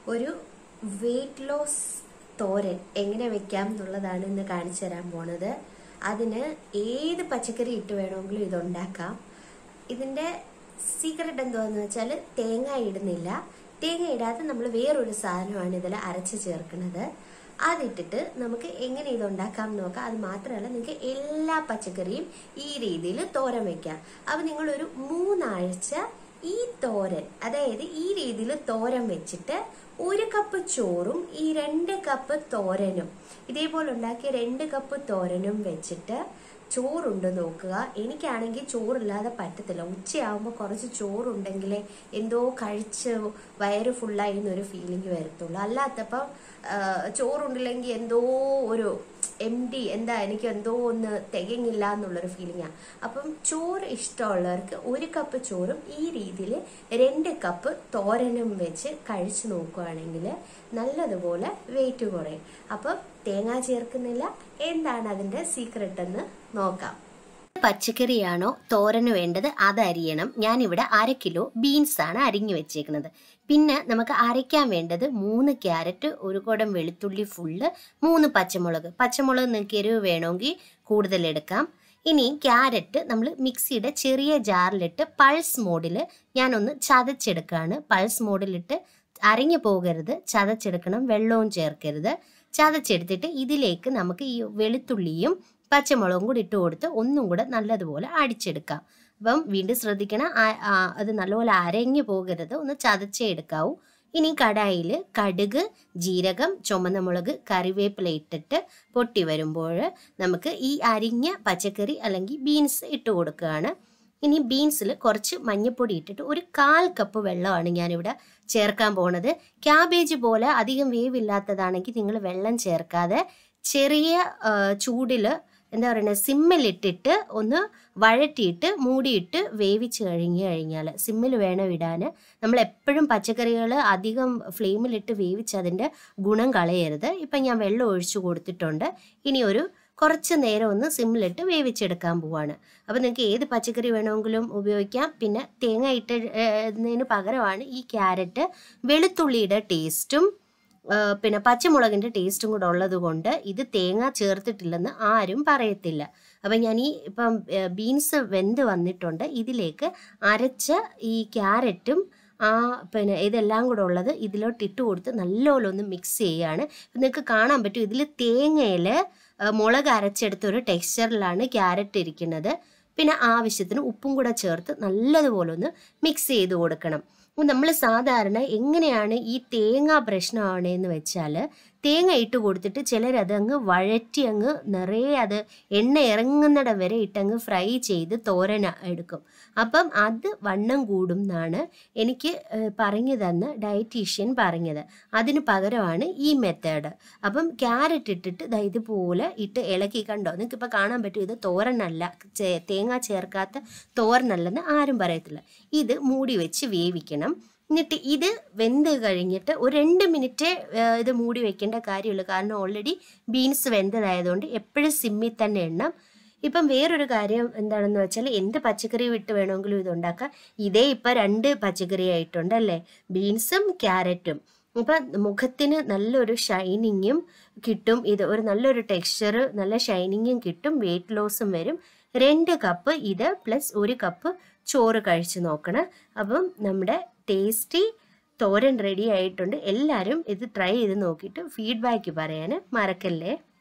ഒരു weight loss തോരൻ എങ്ങനെ വെക്കാം എന്നുള്ളതാണ് ഇന്ന് കാണിച്ചു തരാൻ പോണത് അതിന് ഏത് പച്ചക്കറി ഇട്ട് വേണമെങ്കിലും ഇത് ഉണ്ടാക്കാം ഇതിന്റെ സീക്രട്ട് എന്താന്ന് വെച്ചാൽ തേങ്ങ ഇടുന്നില്ല തേങ്ങ ഇടാതെ നമ്മൾ വേറൊരു സാധനമാണ് ഇതിൽ അരച്ച് ചേർക്കുന്നത് അതിട്ടിട്ട് നമുക്ക് എങ്ങനെ ഇത് ഉണ്ടാക്കാം എന്ന് നോക്കാം അത് മാത്രമല്ല നിങ്ങൾക്ക് എല്ലാ പച്ചക്കറിയും ഈ രീതിയിൽ തോരൻ വെക്കാം അപ്പൊ നിങ്ങൾ ഒരു മൂന്നാഴ്ച ഈ തോരൻ അതായത് ഈ രീതിയിൽ തോരൻ വെച്ചിട്ട് ഒരു കപ്പ് ചോറും ഈ രണ്ട് കപ്പ് തോരനും ഇതേപോലെ ഉണ്ടാക്കിയ രണ്ട് കപ്പ് തോരനും വെച്ചിട്ട് ചോറുണ്ട് നോക്കുക എനിക്കാണെങ്കിൽ ചോറില്ലാതെ പറ്റത്തില്ല ഉച്ചയാകുമ്പോൾ കുറച്ച് ചോറുണ്ടെങ്കിലേ എന്തോ കഴിച്ച് വയറ് ഫുള്ളായി എന്നൊരു ഫീലിംഗ് വരത്തുള്ളൂ അല്ലാത്തപ്പം ചോറുണ്ടില്ലെങ്കിൽ എന്തോ ഒരു എം ഡി എന്താ എനിക്ക് എന്തോ ഒന്ന് തികഞ്ഞില്ല എന്നുള്ളൊരു ഫീലിംഗാണ് അപ്പം ചോറ് ഇഷ്ടമുള്ളവർക്ക് ഒരു കപ്പ് ചോറും ഈ രീതിയിൽ രണ്ട് കപ്പ് തോരനും വെച്ച് കഴിച്ചു നോക്കുകയാണെങ്കിൽ നല്ലതുപോലെ വെയിറ്റ് കുറയും അപ്പം തേങ്ങ ചേർക്കുന്നില്ല എന്താണ് അതിന്റെ സീക്രട്ട് എന്ന് നോക്കാം പച്ചക്കറിയാണോ തോരന് വേണ്ടത് അത് അരിയണം ഞാനിവിടെ അര കിലോ ബീൻസ് ആണ് അരിഞ്ഞു വെച്ചേക്കുന്നത് പിന്നെ നമുക്ക് അരയ്ക്കാൻ വേണ്ടത് മൂന്ന് ക്യാരറ്റ് ഒരു കുടം വെളുത്തുള്ളി ഫുള്ള് മൂന്ന് പച്ചമുളക് പച്ചമുളക് നിങ്ങൾക്ക് എരിവ് വേണമെങ്കിൽ കൂടുതൽ എടുക്കാം ഇനി ക്യാരറ്റ് നമ്മൾ മിക്സിയുടെ ചെറിയ ജാറിലിട്ട് പൾസ് മോഡിൽ ഞാനൊന്ന് ചതച്ചെടുക്കുകയാണ് പൾസ് മോഡിലിട്ട് അരഞ്ഞു പോകരുത് ചതച്ചെടുക്കണം വെള്ളവും ചേർക്കരുത് ചതച്ചെടുത്തിട്ട് ഇതിലേക്ക് നമുക്ക് ഈ വെളുത്തുള്ളിയും പച്ചമുളകും കൂടി ഇട്ട് കൊടുത്ത് ഒന്നും കൂടെ നല്ലതുപോലെ അടിച്ചെടുക്കാം അപ്പം വീണ്ടും ശ്രദ്ധിക്കണം അത് നല്ലപോലെ അരഞ്ഞു പോകരുത് ഒന്ന് ചതച്ചേ എടുക്കാവൂ ഇനി കടായിൽ കടുക് ജീരകം ചുമന്ന മുളക് കറിവേപ്പില ഇട്ടിട്ട് പൊട്ടി വരുമ്പോൾ നമുക്ക് ഈ അരിഞ്ഞ പച്ചക്കറി അല്ലെങ്കിൽ ബീൻസ് ഇട്ട് കൊടുക്കുകയാണ് ഇനി ബീൻസിൽ കുറച്ച് മഞ്ഞൾപ്പൊടി ഇട്ടിട്ട് ഒരു കാൽ കപ്പ് വെള്ളമാണ് ഞാനിവിടെ ചേർക്കാൻ പോണത് ക്യാബേജ് പോലെ അധികം വേവില്ലാത്തതാണെങ്കിൽ നിങ്ങൾ വെള്ളം ചേർക്കാതെ ചെറിയ ചൂടിൽ എന്താ പറയുന്നത് സിമ്മിലിട്ടിട്ട് ഒന്ന് വഴറ്റിയിട്ട് മൂടിയിട്ട് വേവിച്ച് കഴിഞ്ഞ് കഴിഞ്ഞാൽ സിമ്മിൽ വേണം ഇടാൻ നമ്മൾ എപ്പോഴും പച്ചക്കറികൾ അധികം ഫ്ലെയിമിലിട്ട് വേവിച്ച് അതിൻ്റെ ഗുണം കളയരുത് ഇപ്പം ഞാൻ വെള്ളം ഒഴിച്ചു കൊടുത്തിട്ടുണ്ട് ഇനി ഒരു കുറച്ച് നേരം ഒന്ന് സിമ്മിലിട്ട് വേവിച്ചെടുക്കാൻ പോവാണ് അപ്പോൾ നിങ്ങൾക്ക് ഏത് പച്ചക്കറി വേണമെങ്കിലും ഉപയോഗിക്കാം പിന്നെ തേങ്ങ ഇട്ടതിന് പകരമാണ് ഈ ക്യാരറ്റ് വെളുത്തുള്ളിയുടെ ടേസ്റ്റും പിന്നെ പച്ചമുളകിൻ്റെ ടേസ്റ്റും കൂടെ ഉള്ളത് കൊണ്ട് ഇത് തേങ്ങ ചേർത്തിട്ടില്ലെന്ന് ആരും പറയത്തില്ല അപ്പം ഞാൻ ഈ ഇപ്പം ബീൻസ് വെന്ത് വന്നിട്ടുണ്ട് ഇതിലേക്ക് അരച്ച ഈ ക്യാരറ്റും ആ പിന്നെ ഇതെല്ലാം കൂടെ ഉള്ളത് ഇതിലോട്ട് ഇട്ട് കൊടുത്ത് നല്ലപോലെ ഒന്ന് മിക്സ് ചെയ്യുകയാണ് നിങ്ങൾക്ക് കാണാൻ പറ്റും ഇതിൽ തേങ്ങയിൽ മുളക് അരച്ചെടുത്ത ഒരു ടെക്സ്ചറിലാണ് ക്യാരറ്റ് ഇരിക്കുന്നത് പിന്നെ ആവശ്യത്തിന് ഉപ്പും കൂടെ ചേർത്ത് നല്ലതുപോലെ ഒന്ന് മിക്സ് ചെയ്ത് കൊടുക്കണം നമ്മൾ സാധാരണ എങ്ങനെയാണ് ഈ തേങ്ങ പ്രശ്നമാണെന്ന് വെച്ചാൽ തേങ്ങ ഇട്ട് കൊടുത്തിട്ട് ചിലരത് അങ്ങ് വഴറ്റി അങ്ങ് നിറയെ അത് എണ്ണ ഇറങ്ങുന്നിടം വരെ ഇട്ടങ്ങ് ഫ്രൈ ചെയ്ത് തോരന എടുക്കും അപ്പം അത് വണ്ണം കൂടും എന്നാണ് എനിക്ക് പറഞ്ഞു തന്ന ഡയറ്റീഷ്യൻ പറഞ്ഞത് അതിന് പകരമാണ് ഈ മെത്തേഡ് അപ്പം ക്യാരറ്റ് ഇട്ടിട്ട് ഇതുപോലെ ഇട്ട് ഇളക്കി കണ്ടോ നിങ്ങൾക്ക് ഇപ്പോൾ കാണാൻ പറ്റും ഇത് തോരനല്ല തേങ്ങ ചേർക്കാത്ത തോരനല്ലെന്ന് ആരും പറയത്തില്ല ഇത് മൂടി വെച്ച് വേവിക്കണം എന്നിട്ട് ഇത് വെന്ത് കഴിഞ്ഞിട്ട് ഒരു രണ്ട് മിനിറ്റ് ഇത് മൂടി വെക്കേണ്ട കാര്യമുള്ളൂ കാരണം ഓൾറെഡി ബീൻസ് വെന്തതായതുകൊണ്ട് എപ്പോഴും സിമ്മിൽ തന്നെ എണ്ണം ഇപ്പം വേറൊരു കാര്യം എന്താണെന്ന് വെച്ചാൽ എന്ത് പച്ചക്കറി വിട്ട് വേണമെങ്കിലും ഇത് ഉണ്ടാക്കാം ഇതേ ഇപ്പം രണ്ട് പച്ചക്കറി ആയിട്ടുണ്ട് അല്ലേ ബീൻസും ക്യാരറ്റും അപ്പം മുഖത്തിന് നല്ലൊരു ഷൈനിങ്ങും കിട്ടും ഇത് ഒരു നല്ലൊരു ടെക്സ്ചർ നല്ല ഷൈനിങ്ങും കിട്ടും വെയിറ്റ് ലോസും വരും രണ്ട് കപ്പ് ഇത് പ്ലസ് ഒരു കപ്പ് ചോറ് കഴിച്ച് നോക്കണം അപ്പം നമ്മുടെ ടേസ്റ്റി തോരൻ റെഡി ആയിട്ടുണ്ട് എല്ലാവരും ഇത് ട്രൈ ചെയ്ത് നോക്കിയിട്ട് ഫീഡ്ബാക്ക് പറയാൻ മറക്കല്ലേ